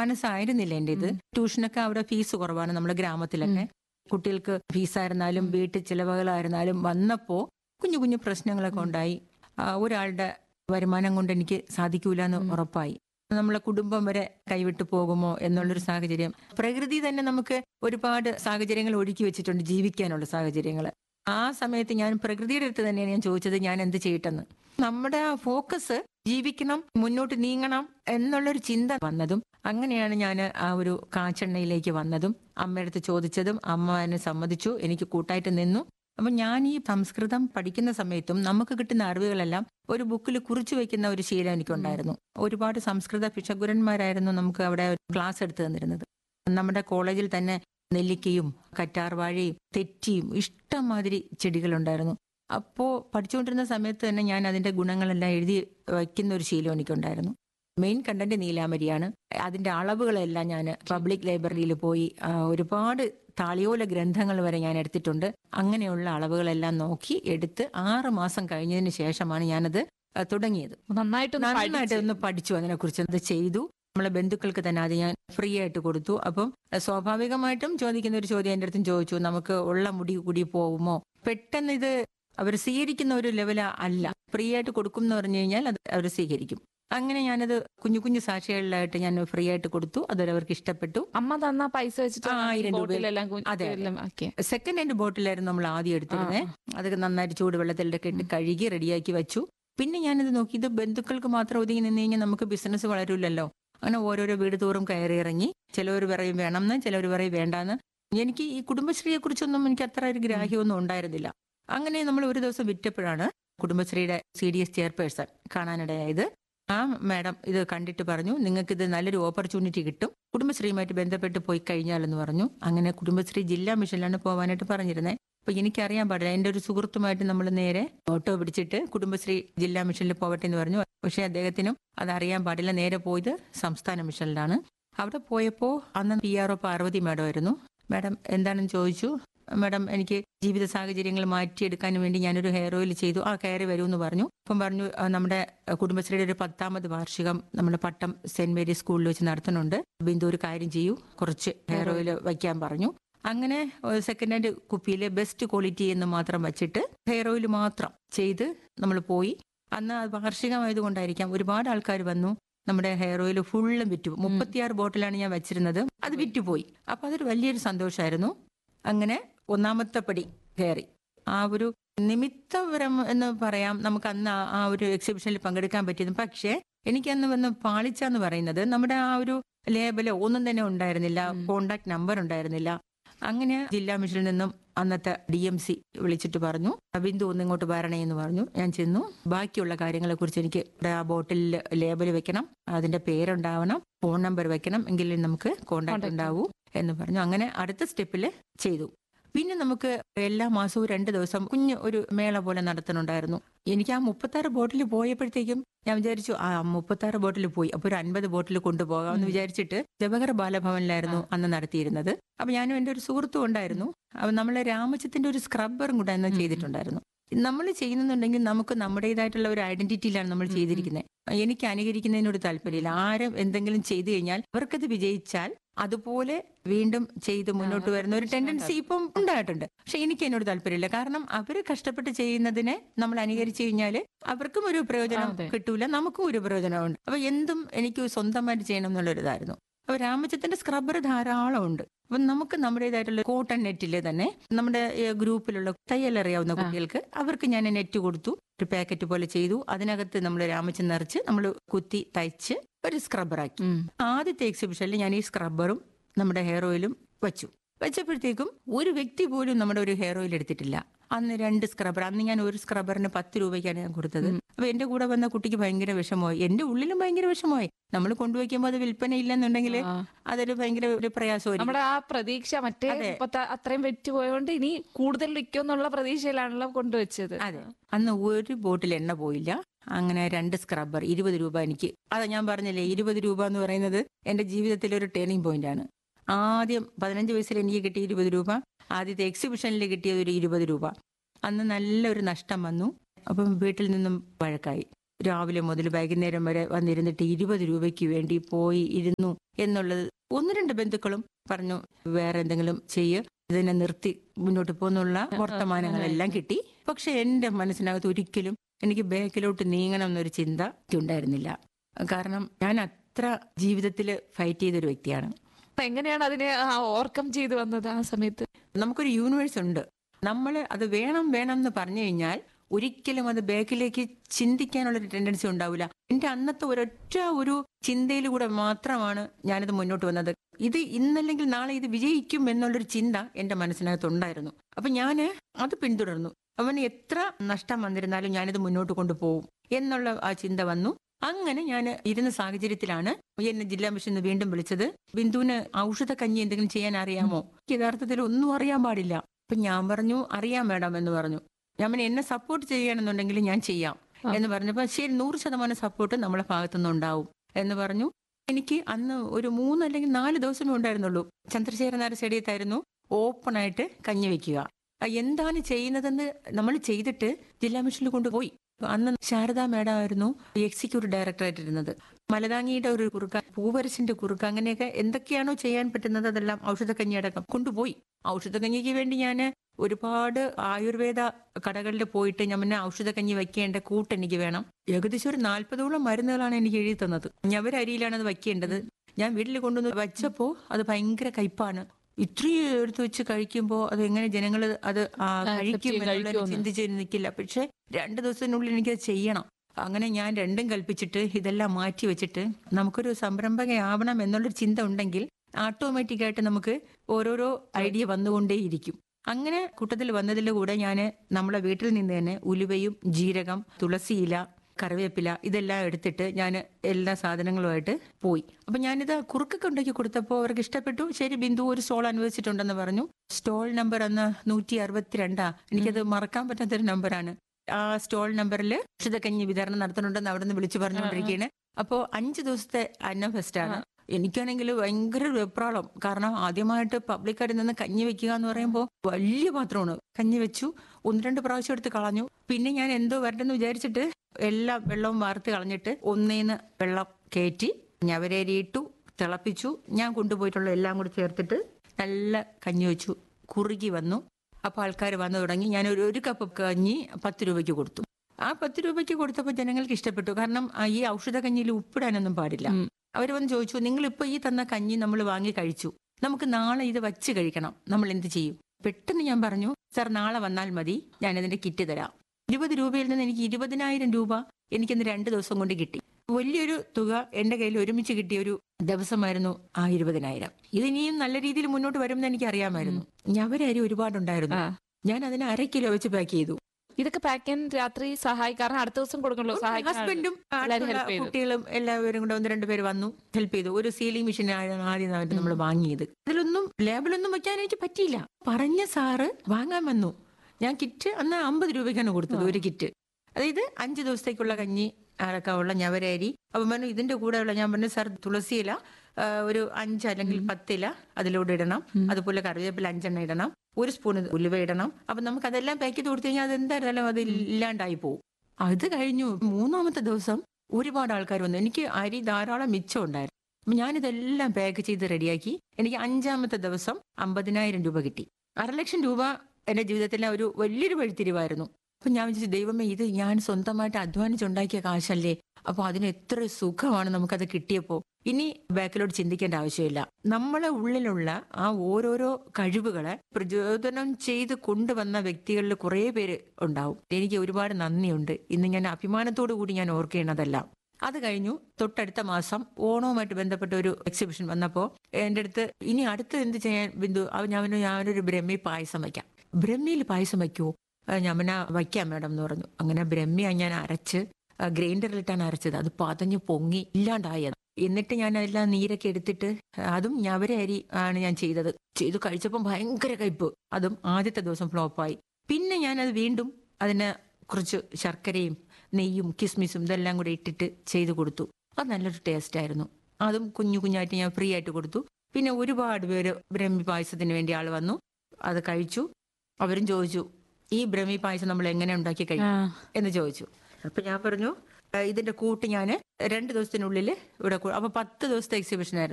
മനസ്സായിരുന്നില്ല എൻ്റെ ഇത് ട്യൂഷനൊക്കെ അവിടെ ഫീസ് കുറവാണ് നമ്മുടെ ഗ്രാമത്തിലൊക്കെ കുട്ടികൾക്ക് ഫീസായിരുന്നാലും വീട്ടു ചിലവുകളായിരുന്നാലും വന്നപ്പോ കുഞ്ഞു കുഞ്ഞു പ്രശ്നങ്ങളൊക്കെ ഉണ്ടായി ആ, ഒരാളുടെ വരുമാനം കൊണ്ട് എനിക്ക് സാധിക്കൂല എന്ന് ഉറപ്പായി നമ്മളെ കുടുംബം വരെ കൈവിട്ടു പോകുമോ എന്നുള്ളൊരു സാഹചര്യം പ്രകൃതി തന്നെ നമുക്ക് ഒരുപാട് സാഹചര്യങ്ങൾ ഒരുക്കി വെച്ചിട്ടുണ്ട് ജീവിക്കാനുള്ള സാഹചര്യങ്ങൾ ആ സമയത്ത് ഞാൻ പ്രകൃതിയുടെ അടുത്ത് തന്നെയാണ് ഞാൻ ചോദിച്ചത് ഞാൻ എന്ത് ചെയ്യട്ടെന്ന് നമ്മുടെ ആ ഫോക്കസ് ജീവിക്കണം മുന്നോട്ട് നീങ്ങണം എന്നുള്ളൊരു ചിന്ത വന്നതും അങ്ങനെയാണ് ഞാൻ ആ ഒരു കാച്ചെണ്ണയിലേക്ക് വന്നതും അമ്മയടുത്ത് ചോദിച്ചതും അമ്മ എന്നെ സമ്മതിച്ചു എനിക്ക് കൂട്ടായിട്ട് നിന്നു അപ്പൊ ഞാൻ ഈ സംസ്കൃതം പഠിക്കുന്ന സമയത്തും നമുക്ക് കിട്ടുന്ന അറിവുകളെല്ലാം ഒരു ബുക്കിൽ കുറിച്ചു വെക്കുന്ന ഒരു ശീലം എനിക്കുണ്ടായിരുന്നു ഒരുപാട് സംസ്കൃത ഭിഷഗുരന്മാരായിരുന്നു നമുക്ക് അവിടെ ക്ലാസ് എടുത്തു തന്നിരുന്നത് നമ്മുടെ കോളേജിൽ തന്നെ നെല്ലിക്കയും കറ്റാർവാഴയും തെറ്റിയും ഇഷ്ടംമാതിരി ചെടികളുണ്ടായിരുന്നു അപ്പോൾ പഠിച്ചുകൊണ്ടിരുന്ന സമയത്ത് തന്നെ ഞാൻ അതിന്റെ ഗുണങ്ങളെല്ലാം എഴുതി വയ്ക്കുന്ന ഒരു ശീലം എനിക്കുണ്ടായിരുന്നു മെയിൻ കണ്ടന്റ് നീലാമരിയാണ് അതിന്റെ അളവുകളെല്ലാം ഞാൻ പബ്ലിക് ലൈബ്രറിയിൽ പോയി ആ, ഒരുപാട് താളിയോല ഗ്രന്ഥങ്ങൾ വരെ ഞാൻ എടുത്തിട്ടുണ്ട് അങ്ങനെയുള്ള അളവുകളെല്ലാം നോക്കി എടുത്ത് ആറ് മാസം കഴിഞ്ഞതിന് ശേഷമാണ് ഞാനത് ആ, തുടങ്ങിയത് നന്നായിട്ട് നന്നായിട്ട് ഒന്ന് പഠിച്ചു അതിനെക്കുറിച്ച് അത് ചെയ്തു നമ്മളെ ബന്ധുക്കൾക്ക് തന്നെ അത് ഞാൻ ഫ്രീ ആയിട്ട് കൊടുത്തു അപ്പം അഹ് സ്വാഭാവികമായിട്ടും ചോദിക്കുന്ന ഒരു ചോദ്യം എൻ്റെ അടുത്തും ചോദിച്ചു നമുക്ക് ഉള്ള മുടി കൂടി പോകുമോ പെട്ടെന്ന് ഇത് അവർ സ്വീകരിക്കുന്ന ഒരു ലെവൽ അല്ല ഫ്രീ ആയിട്ട് കൊടുക്കും എന്ന് പറഞ്ഞു കഴിഞ്ഞാൽ അത് അവർ സ്വീകരിക്കും അങ്ങനെ ഞാനത് കുഞ്ഞു കുഞ്ഞു സാക്ഷികളിലായിട്ട് ഞാൻ ഫ്രീ ആയിട്ട് കൊടുത്തു അത് അവർക്ക് ഇഷ്ടപ്പെട്ടു അമ്മ തന്ന പൈസ വെച്ചിട്ട് ആ, ആയിരം രൂപ. ബോട്ടിലെല്ലാം കു- അതെ, അതെ. എല്ലാം ആക്കി സെക്കൻഡ് ഹാൻഡ് ബോട്ടിലായിരുന്നു നമ്മൾ ആദ്യം എടുത്തിരുന്നത് അതൊക്കെ നന്നായിട്ട് ചൂടുവെള്ളത്തിലൊക്കെ ഇട്ട് കഴുകി റെഡിയാക്കി വെച്ചു പിന്നെ ഞാനിത് നോക്കി ഇത് ബന്ധുക്കൾക്ക് മാത്രം ഒതുങ്ങി നിന്ന് കഴിഞ്ഞാൽ നമുക്ക് ബിസിനസ് വളരില്ലല്ലോ അങ്ങനെ ഓരോരോ വീട് തോറും കയറി ഇറങ്ങി ചിലവർ പറയും വേണമെന്ന് ചിലവർ പറയും വേണ്ടാന്ന് എനിക്ക് ഈ കുടുംബശ്രീയെ കുറിച്ചൊന്നും എനിക്ക് അത്ര ഒരു ഗ്രാഹ്യമൊന്നും ഉണ്ടായിരുന്നില്ല അങ്ങനെ നമ്മൾ ഒരു ദിവസം വിറ്റപ്പോഴാണ് കുടുംബശ്രീയുടെ സി ഡി എസ് ചെയർപേഴ്സൺ കാണാനിടയായത് ആ മാഡം ഇത് കണ്ടിട്ട് പറഞ്ഞു നിങ്ങൾക്ക് ഇത് നല്ലൊരു ഓപ്പർച്യൂണിറ്റി കിട്ടും കുടുംബശ്രീയുമായിട്ട് ബന്ധപ്പെട്ട് പോയി കഴിഞ്ഞാലെന്ന് പറഞ്ഞു അങ്ങനെ കുടുംബശ്രീ ജില്ലാ മിഷനിലാണ് പോകാനായിട്ട് പറഞ്ഞിരുന്നത് അപ്പൊ എനിക്കറിയാൻ പാടില്ല എന്റെ ഒരു സുഹൃത്തുമായിട്ട് നമ്മൾ നേരെ ഓട്ടോ പിടിച്ചിട്ട് കുടുംബശ്രീ ജില്ലാ മിഷനിൽ പോകട്ടെ എന്ന് പറഞ്ഞു പക്ഷെ അദ്ദേഹത്തിനും അത് അറിയാൻ പാടില്ല നേരെ പോയത് സംസ്ഥാന മിഷനിലാണ് അവിടെ പോയപ്പോൾ അന്ന് P R O Parvathi madam ആയിരുന്നു മാഡം എന്താണെന്ന് ചോദിച്ചു മാഡം എനിക്ക് ജീവിത സാഹചര്യങ്ങൾ മാറ്റിയെടുക്കാൻ വേണ്ടി ഞാനൊരു ഹെയർ ഓയിൽ ചെയ്തു ആ കയറി വരൂ എന്ന് പറഞ്ഞു അപ്പം പറഞ്ഞു "ആ, നമ്മുടെ കുടുംബശ്രീയുടെ ഒരു പത്താമത് വാർഷികം നമ്മുടെ പട്ടം സെന്റ് മേരി സ്കൂളിൽ വെച്ച് നടത്തുന്നുണ്ട് ബിന്ദു ഒരു കാര്യം ചെയ്യൂ കുറച്ച് ഹെയർ ഓയിൽ വയ്ക്കാൻ പറഞ്ഞു അങ്ങനെ സെക്കൻഡ് ഹാൻഡ് കുപ്പിയിൽ ബെസ്റ്റ് ക്വാളിറ്റി എന്ന് മാത്രം വെച്ചിട്ട് ഹെയർ ഓയിൽ മാത്രം ചെയ്ത് നമ്മൾ പോയി അന്ന് അത് വാർഷികമായതുകൊണ്ടായിരിക്കാം ഒരുപാട് ആൾക്കാർ വന്നു നമ്മുടെ ഹെയർ ഓയിൽ ഫുള്ളും വിറ്റു മുപ്പത്തിയാറ് ബോട്ടിലാണ് ഞാൻ വെച്ചിരുന്നത് അത് വിറ്റുപോയി അപ്പൊ അതൊരു വലിയൊരു സന്തോഷമായിരുന്നു അങ്ങനെ ഒന്നാമത്തെ പടി കയറി ആ ഒരു നിമിത്തപരം എന്ന് പറയാം നമുക്ക് അന്ന് ആ- ആ ഒരു എക്സിബിഷനിൽ പങ്കെടുക്കാൻ പറ്റിയത് പക്ഷേ എനിക്ക് അന്ന് വന്ന് പാളിച്ച എന്ന് പറയുന്നത് നമ്മുടെ ആ ഒരു ലേബല് ഒന്നും തന്നെ ഉണ്ടായിരുന്നില്ല കോണ്ടാക്ട് നമ്പർ ഉണ്ടായിരുന്നില്ല അങ്ങനെ ജില്ലാ മിഷനിൽ നിന്നും അന്നത്തെ ഡി എം സി വിളിച്ചിട്ട് പറഞ്ഞു ബിന്ദു ഒന്ന് ഇങ്ങോട്ട് വരണേ എന്ന് പറഞ്ഞു ഞാൻ ചെന്നു ബാക്കിയുള്ള കാര്യങ്ങളെ കുറിച്ച് എനിക്ക് ഇവിടെ ആ ബോട്ടിലിൽ ലേബൽ വെക്കണം അതിന്റെ പേരുണ്ടാവണം ഫോൺ നമ്പർ വെക്കണം എങ്കിലേ നമുക്ക് കോണ്ടാക്ട് Contact. ഉണ്ടാവൂ എന്ന് പറഞ്ഞു അങ്ങനെ അടുത്ത സ്റ്റെപ്പിൽ ചെയ്തു പിന്നെ നമുക്ക് എല്ലാ മാസവും രണ്ട് ദിവസം കുഞ്ഞ് ഒരു മേള പോലെ നടത്തുന്നുണ്ടായിരുന്നു എനിക്ക് ആ മുപ്പത്താറ് ബോട്ടിൽ പോയപ്പോഴത്തേക്കും ഞാൻ വിചാരിച്ചു ആ മുപ്പത്താറ് ബോട്ടിൽ പോയി അപ്പൊ ഒരു അൻപത് ബോട്ടിൽ കൊണ്ടുപോകാമെന്ന് വിചാരിച്ചിട്ട് ജവഹർ ബാലഭവനിലായിരുന്നു അന്ന് നടത്തിയിരുന്നത് അപ്പൊ ഞാനും എൻ്റെ ഒരു സുഹൃത്തും ഉണ്ടായിരുന്നു അപ്പൊ നമ്മളെ രാമച്ചത്തിന്റെ ഒരു സ്ക്രബ്ബറും കൂടെ അന്ന് ചെയ്തിട്ടുണ്ടായിരുന്നു നമ്മൾ ചെയ്യുന്നുണ്ടെങ്കിൽ നമുക്ക് നമ്മുടേതായിട്ടുള്ള ഒരു ഐഡന്റിറ്റിയിലാണ് നമ്മൾ ചെയ്തിരിക്കുന്നത് എനിക്ക് അനുകരിക്കുന്നതിനോട് താല്പര്യമില്ല ആരും എന്തെങ്കിലും ചെയ്തു കഴിഞ്ഞാൽ അവർക്കത് വിജയിച്ചാൽ അതുപോലെ വീണ്ടും ചെയ്ത് മുന്നോട്ട് വരുന്ന ഒരു ടെൻഡൻസി ഇപ്പം ഉണ്ടായിട്ടുണ്ട് പക്ഷെ എനിക്ക് എന്നോട് താല്പര്യമില്ല കാരണം അവര് കഷ്ടപ്പെട്ട് ചെയ്യുന്നതിനെ നമ്മൾ അനുകരിച്ചു കഴിഞ്ഞാൽ അവർക്കും ഒരു പ്രയോജനം അതെ. കിട്ടൂല നമുക്കും ഒരു പ്രയോജനമുണ്ട് അപ്പൊ എന്തും എനിക്ക് സ്വന്തമായിട്ട് ചെയ്യണം എന്നുള്ളൊരിതായിരുന്നു അപ്പൊ രാമച്ചത്തിന്റെ സ്ക്രബ്ബർ ധാരാളം ഉണ്ട് അപ്പൊ നമുക്ക് നമ്മുടേതായിട്ടുള്ള കോട്ടൺ നെറ്റില് തന്നെ നമ്മുടെ ഏ, ഗ്രൂപ്പിലുള്ള തയ്യൽ അറിയാവുന്ന കുട്ടികൾക്ക് അവർക്ക് ഞാൻ നെറ്റ് കൊടുത്തു ഒരു പാക്കറ്റ് പോലെ ചെയ്തു അതിനകത്ത് നമ്മൾ രാമച്ചൻ നിറച്ച് നമ്മൾ കുത്തി തയ്ച്ച് ഒരു സ്ക്രബ്ബറാക്കി ഉം. ആദ്യത്തെ എക്സിബിഷനിൽ ഞാൻ ഈ സ്ക്രബ്ബറും നമ്മുടെ ഹെയർ ഓയിലും വെച്ചു വെച്ചപ്പോഴത്തേക്കും ഒരു വ്യക്തി പോലും നമ്മുടെ ഒരു ഹെയർ ഓയിൽ എടുത്തിട്ടില്ല അന്ന് രണ്ട് സ്ക്രബ്ബർ അന്ന് ഞാൻ ഒരു സ്ക്രബ്ബറിന് പത്ത് രൂപയ്ക്കാണ് ഞാൻ കൊടുത്തത് അപ്പൊ എന്റെ കൂടെ വന്ന കുട്ടിക്ക് ഭയങ്കര വിഷമമായി എന്റെ ഉള്ളിലും ഭയങ്കര വിഷമമായി നമ്മൾ കൊണ്ടുവയ്ക്കുമ്പോൾ അത് വിൽപ്പന ഇല്ലെന്നുണ്ടെങ്കിൽ ആ. അതൊരു ഭയങ്കര ഒരു പ്രയാസമായിരിക്കും നമ്മുടെ ആ പ്രതീക്ഷ മറ്റേ അതെ. മുപ്പത്ത- അത്രയും വെറ്റ് പോയതുകൊണ്ട് ഇനി കൂടുതൽ വിൽക്കുമെന്നുള്ള പ്രതീക്ഷയിലാണല്ലോ കൊണ്ടുവച്ചത് അതെ അന്ന് ഒരു ബോട്ടിൽ എണ്ണ പോയില്ല അങ്ങനെ രണ്ട് സ്ക്രബ്ബർ ഇരുപത് രൂപ എനിക്ക് അതാ ഞാൻ പറഞ്ഞില്ലേ ഇരുപത് രൂപ എന്ന് പറയുന്നത് എന്റെ ജീവിതത്തിലെ ഒരു ടേണിംഗ് പോയിന്റ് ആണ് ആദ്യം പതിനഞ്ച് വയസ്സിൽ എനിക്ക് കിട്ടിയ ഇരുപത് രൂപ ആദ്യത്തെ എക്സിബിഷനിൽ കിട്ടിയത് ഒരു ഇരുപത് രൂപ അന്ന് നല്ലൊരു നഷ്ടം വന്നു അപ്പം വീട്ടിൽ നിന്നും വഴക്കായി രാവിലെ മുതൽ വൈകുന്നേരം വരെ വന്നിരുന്നിട്ട് ഇരുപത് രൂപയ്ക്ക് വേണ്ടി പോയി ഇരുന്നു എന്നുള്ളത് ഒന്ന് രണ്ട് ബന്ധുക്കളും പറഞ്ഞു വേറെ എന്തെങ്കിലും ചെയ്യ് ഇതിനെ നിർത്തി മുന്നോട്ട് പോകുന്നുള്ള വർത്തമാനങ്ങളെല്ലാം കിട്ടി പക്ഷെ എന്റെ മനസ്സിനകത്ത് ഒരിക്കലും എനിക്ക് ബാക്കിലോട്ട് നീങ്ങണം എന്നൊരു ചിന്ത ഉണ്ടായിരുന്നില്ല കാരണം ഞാൻ അത്ര ജീവിതത്തിൽ ഫൈറ്റ് ചെയ്തൊരു വ്യക്തിയാണ് അപ്പൊ എങ്ങനെയാണ് അതിനെ ഓവർകം ചെയ്തു വന്നത് ആ സമയത്ത് നമുക്കൊരു യൂണിവേഴ്സ് ഉണ്ട് നമ്മൾ അത് വേണം വേണം എന്ന് പറഞ്ഞു കഴിഞ്ഞാൽ ഒരിക്കലും അത് ബാക്കിലേക്ക് ചിന്തിക്കാനുള്ള ഒരു ടെൻഡൻസി ഉണ്ടാവില്ല എന്റെ അന്നത്തെ ഒരൊറ്റ ഒരു ചിന്തയിൽ കൂടെ മാത്രമാണ് ഞാനിത് മുന്നോട്ട് വന്നത് ഇത് ഇന്നല്ലെങ്കിൽ നാളെ ഇത് വിജയിക്കും എന്നുള്ളൊരു ചിന്ത എന്റെ മനസ്സിനകത്ത് ഉണ്ടായിരുന്നു അപ്പൊ ഞാന് അത് പിന്തുടർന്നു അവന് എത്ര നഷ്ടം വന്നിരുന്നാലും ഞാനിത് മുന്നോട്ട് കൊണ്ടുപോകും എന്നുള്ള ആ ചിന്ത വന്നു അങ്ങനെ ഞാൻ ഇരുന്ന സാഹചര്യത്തിലാണ് എന്നെ ജില്ലാ മിഷൻ വീണ്ടും വിളിച്ചത് ബിന്ദുവിന് ഔഷധ കഞ്ഞി എന്തെങ്കിലും ചെയ്യാൻ അറിയാമോ യഥാർത്ഥത്തിൽ ഒന്നും അറിയാൻ പാടില്ല അപ്പൊ ഞാൻ പറഞ്ഞു അറിയാം മാഡം എന്ന് പറഞ്ഞു ഞാൻ പറഞ്ഞു, എന്നെ സപ്പോർട്ട് ചെയ്യണമെന്നുണ്ടെങ്കിൽ ഞാൻ ചെയ്യാം ആ. എന്ന് പറഞ്ഞപ്പോ ശരി നൂറ് ശതമാനം സപ്പോർട്ട് നമ്മളെ ഭാഗത്തുനിന്ന് ഉണ്ടാവും എന്ന് പറഞ്ഞു എനിക്ക് അന്ന് ഒരു മൂന്ന് അല്ലെങ്കിൽ നാല് ദിവസമേ ഉണ്ടായിരുന്നുള്ളൂ ചന്ദ്രശേഖരൻ നായർ സ്റ്റേഡിയത്തായിരുന്നു ഓപ്പൺ ആയിട്ട് കഞ്ഞി വെക്കുക ആ, എന്താണ് ചെയ്യുന്നതെന്ന് നമ്മൾ ചെയ്തിട്ട് ജില്ലാ മിഷനിൽ കൊണ്ടുപോയി അന്ന് ശാരദ മേഡം ആയിരുന്നു എക്സിക്യൂട്ടീവ് ഡയറക്ടറായിട്ട് ഇരുന്നത് മലതാങ്ങിയുടെ ഒരു കുറുക്ക പൂവരശിന്റെ കുറുക്ക അങ്ങനെയൊക്കെ എന്തൊക്കെയാണോ ചെയ്യാൻ പറ്റുന്നത് അതെല്ലാം ഔഷധക്കഞ്ഞി അടക്കം കൊണ്ടുപോയി ഔഷധക്കഞ്ഞിക്ക് വേണ്ടി ഞാൻ ഒരുപാട് ആയുർവേദ കടകളിൽ പോയിട്ട് ഞാൻ പിന്നെ ഔഷധക്കഞ്ഞി വെക്കേണ്ട കൂട്ട് എനിക്ക് വേണം ഏകദേശം ഒരു നാൽപ്പതോളം മരുന്നുകളാണ് എനിക്ക് എഴുതി തന്നത് ഞവരരിയിലാണ് അത് വെക്കേണ്ടത് ഞാൻ വീട്ടിൽ കൊണ്ടുവന്ന് വെച്ചപ്പോ അത് ഭയങ്കര കയ്പാണ് ഇത്രയും എടുത്തു വെച്ച് കഴിക്കുമ്പോൾ അത് എങ്ങനെ ജനങ്ങൾ അത് ആ, കഴിക്കും ചെയ്യും, എന്നുള്ളത് കഴിക്കുമെന്ന്. ചിന്തിച്ച് നിൽക്കില്ല പക്ഷെ രണ്ട് ദിവസത്തിനുള്ളിൽ എനിക്കത് ചെയ്യണം അങ്ങനെ ഞാൻ രണ്ടും കൽപ്പിച്ചിട്ട് ഇതെല്ലാം മാറ്റി വെച്ചിട്ട് നമുക്കൊരു സംരംഭകയാവണം എന്നുള്ളൊരു ചിന്ത ഉണ്ടെങ്കിൽ ഓട്ടോമാറ്റിക് ആയിട്ട് നമുക്ക് ഓരോരോ ഐഡിയ വന്നുകൊണ്ടേയിരിക്കും അങ്ങനെ കൂട്ടത്തിൽ വന്നതിൽ കൂടെ ഞാൻ നമ്മളെ വീട്ടിൽ നിന്ന് തന്നെ ഉലുവയും ജീരകം തുളസിയില കറിവേപ്പില ഇതെല്ലാം എടുത്തിട്ട് ഞാൻ എല്ലാ സാധനങ്ങളുമായിട്ട് പോയി അപ്പൊ ഞാനിത് കുറുക്കൊക്കെ ഉണ്ടാക്കി കൊടുത്തപ്പോൾ അവർക്ക് ഇഷ്ടപ്പെട്ടു ശരി ബിന്ദു ഒരു സ്റ്റോൾ അനുവദിച്ചിട്ടുണ്ടെന്ന് പറഞ്ഞു സ്റ്റോൾ നമ്പർ അന്ന് നൂറ്റി അറുപത്തിരണ്ടാ എനിക്കത് മറക്കാൻ പറ്റാത്തൊരു നമ്പറാണ് ആ സ്റ്റോൾ നമ്പറിൽ ഔഷധക്കഞ്ഞി വിതരണം നടത്തുന്നുണ്ടെന്ന് അവിടെ നിന്ന് വിളിച്ചു പറഞ്ഞുകൊണ്ടിരിക്കുകയാണ് അപ്പോൾ അഞ്ച് ദിവസത്തെ അന്നം ഫെസ്റ്റാണ് എനിക്കാണെങ്കിൽ ഭയങ്കര ഒരു വെപ്രാളം കാരണം ആദ്യമായിട്ട് പബ്ലിക്കായിട്ട് നിന്ന് കഞ്ഞി വെക്കുക എന്ന് പറയുമ്പോൾ വലിയ പാത്രമാണ് കഞ്ഞി വെച്ചു ഒന്ന് രണ്ട് പ്രാവശ്യം എടുത്ത് കളഞ്ഞു പിന്നെ ഞാൻ എന്തോ വരട്ടെന്ന് വിചാരിച്ചിട്ട് എല്ലാം വെള്ളവും വാർത്ത് കളഞ്ഞിട്ട് ഒന്നേന്ന് വെള്ളം കയറ്റി ഞവരേരിയിട്ടു തിളപ്പിച്ചു ഞാൻ കൊണ്ടുപോയിട്ടുള്ള എല്ലാം കൂടി ചേർത്തിട്ട് നല്ല കഞ്ഞി വെച്ചു കുറുകി വന്നു അപ്പൊ ആൾക്കാർ വന്നു തുടങ്ങി ഞാൻ ഒരു ഒരു കപ്പ് കഞ്ഞി പത്ത് രൂപയ്ക്ക് കൊടുത്തു ആ പത്ത് രൂപയ്ക്ക് കൊടുത്തപ്പോൾ ജനങ്ങൾക്ക് ഇഷ്ടപ്പെട്ടു കാരണം ആ ഈ ഔഷധ കഞ്ഞിയിൽ ഉപ്പിടാനൊന്നും പാടില്ല ഉം. അവർ വന്ന് ചോദിച്ചു നിങ്ങൾ ഇപ്പൊ ഈ തന്ന കഞ്ഞി നമ്മൾ വാങ്ങി കഴിച്ചു നമുക്ക് നാളെ ഇത് വച്ച് കഴിക്കണം നമ്മൾ എന്ത് ചെയ്യും പെട്ടെന്ന് ഞാൻ പറഞ്ഞു സാർ നാളെ വന്നാൽ മതി ഞാൻ ഇതിന്റെ കിറ്റ് തരാം ഇരുപത് രൂപയിൽ നിന്ന് എനിക്ക് ഇരുപതിനായിരം രൂപ എനിക്കിന്ന് രണ്ട് ദിവസം കൊണ്ട് കിട്ടി വലിയൊരു തുക എന്റെ കയ്യിൽ ഒരുമിച്ച് കിട്ടിയ ഒരു ദിവസമായിരുന്നു ആ ഇരുപതിനായിരം ഇതിനിയും നല്ല രീതിയിൽ മുന്നോട്ട് വരുമെന്ന് എനിക്ക് അറിയാമായിരുന്നു ഞവരരി ഒരുപാടുണ്ടായിരുന്നു ആ. ഞാൻ അതിന് അര കിലോ വെച്ച് പാക്ക് ചെയ്തു ഇതൊക്കെ പാക്ക് ചെയ്യാൻ രാത്രി സഹായിക്കും കാരണം അടുത്ത ദിവസം കൊടുക്കണല്ലോ സഹായിക്കാൻ ആള്. ഹസ്ബൻഡും എല്ലാവരും അടുത്തുള്ള help ചെയ്തു. കുട്ടികളും എല്ലാവരും കൂടെ ഒന്ന് രണ്ട് പേര് വന്നു ഹെൽപ്പ് ചെയ്തു ഒരു സീലിംഗ് മെഷീൻ ആദ്യം നമ്മൾ വാങ്ങിയത് ഇതിലൊന്നും ലേബിളൊന്നും വെക്കാൻ എനിക്ക് പറ്റിയില്ല പറഞ്ഞ സാറ് വാങ്ങാൻ വന്നു ഞാൻ കിറ്റ് അന്ന് അമ്പത് രൂപയ്ക്കാണ് കൊടുത്തത് ഒരു കിറ്റ് അതായത് അഞ്ച് ദിവസത്തേക്കുള്ള കഞ്ഞി അടക്കമുള്ള ഞവരരി അപ്പം പറഞ്ഞു ഇതിന്റെ കൂടെയുള്ള ഞാൻ പറഞ്ഞു സാർ തുളസിയില ആ, ഒരു അഞ്ച് അല്ലെങ്കിൽ പത്തില അതിലൂടെ ഇടണം അതുപോലെ കറിവേപ്പില അഞ്ചെണ്ണം ഇടണം ഒരു സ്പൂൺ ഉലുവ ഇടണം അപ്പൊ നമുക്ക് അതെല്ലാം പാക്ക് ചെയ്ത് കൊടുത്തു കഴിഞ്ഞാൽ അത് എന്തായാലും അത് ഇല്ലാണ്ടായി പോകും അത് കഴിഞ്ഞു മൂന്നാമത്തെ ദിവസം ഒരുപാട് ആൾക്കാർ വന്നു എനിക്ക് അരി ധാരാളം മിച്ചം ഉണ്ടായിരുന്നു അപ്പൊ ഞാനിതെല്ലാം പാക്ക് ചെയ്ത് റെഡിയാക്കി എനിക്ക് അഞ്ചാമത്തെ ദിവസം അമ്പതിനായിരം രൂപ കിട്ടി അരലക്ഷം രൂപ എന്റെ ജീവിതത്തിലെ ഒരു വലിയൊരു വഴിത്തിരിവായിരുന്നു അപ്പൊ ഞാൻ വിചാരിച്ചു ദൈവമേ ഇത് ഞാൻ സ്വന്തമായിട്ട് അധ്വാനിച്ചുണ്ടാക്കിയ കാശല്ലേ അപ്പൊ അതിന് എത്ര സുഖമാണ് നമുക്കത് കിട്ടിയപ്പോ ഇനി ബാക്കിലോട്ട് ചിന്തിക്കേണ്ട ആവശ്യമില്ല നമ്മളെ ഉള്ളിലുള്ള ആ ഓരോരോ കഴിവുകളെ പ്രചോദനം ചെയ്ത് കൊണ്ടുവന്ന വ്യക്തികളിൽ കുറെ പേര് ഉണ്ടാവും എനിക്ക് ഒരുപാട് നന്ദിയുണ്ട് ഇന്ന് ഞാൻ അഭിമാനത്തോടു കൂടി ഞാൻ ഓർക്കേണ്ടതല്ല അത് കഴിഞ്ഞു തൊട്ടടുത്ത മാസം ഓണവുമായിട്ട് ബന്ധപ്പെട്ട ഒരു എക്സിബിഷൻ വന്നപ്പോ എന്റെ അടുത്ത് ഇനി അടുത്ത് എന്ത് ചെയ്യാൻ ബിന്ദു അവ- ഞാൻ പറഞ്ഞു, ഞാനൊരു ബ്രഹ്മി പായസം വയ്ക്കാം ബ്രഹ്മിയിൽ പായസം വയ്ക്കുവോ ആ, ഞാൻ പിന്നെ വയ്ക്കാം മാഡം എന്ന് പറഞ്ഞു അങ്ങനെ ബ്രഹ്മി ഞാൻ അരച്ച് ആ, ഗ്രൈൻഡറിലിട്ടാണ് അരച്ചത് അത് പതഞ്ഞു പൊങ്ങി ഇല്ലാണ്ടായത് എന്നിട്ട് ഞാൻ അതെല്ലാം നീരൊക്കെ എടുത്തിട്ട് അതും ഞവര അരി ആണ് ഞാൻ ചെയ്തത് ചെയ്തു കഴിച്ചപ്പോൾ ഭയങ്കര കയ്പ് അതും ആദ്യത്തെ ദിവസം ഫ്ലോപ്പായി പിന്നെ ഞാൻ അത് വീണ്ടും അതിന് കുറച്ച് ശർക്കരയും നെയ്യും കിസ്മിസും ഇതെല്ലാം കൂടെ ഇട്ടിട്ട് ചെയ്തു കൊടുത്തു അത് നല്ലൊരു ടേസ്റ്റ് ആയിരുന്നു അതും കുഞ്ഞു കുഞ്ഞായിട്ട് ഞാൻ ഫ്രീ ആയിട്ട് കൊടുത്തു പിന്നെ ഒരുപാട് പേര് ബ്രഹ്മി പായസത്തിന് വേണ്ടി ആൾ വന്നു അത് കഴിച്ചു അവരും ചോദിച്ചു ഈ ബ്രഹ്മി പായസം നമ്മൾ എങ്ങനെ ഉണ്ടാക്കി കഴിക്കും ആ. എന്ന് ചോദിച്ചു അപ്പൊ ഞാൻ പറഞ്ഞു ഇതിന്റെ കൂട്ട് ഞാൻ രണ്ട് ദിവസത്തിനുള്ളിൽ ഇവിടെ കൊ- അപ്പൊ പത്ത് ദിവസത്തെ എക്സിബിഷൻ ആയിരുന്നു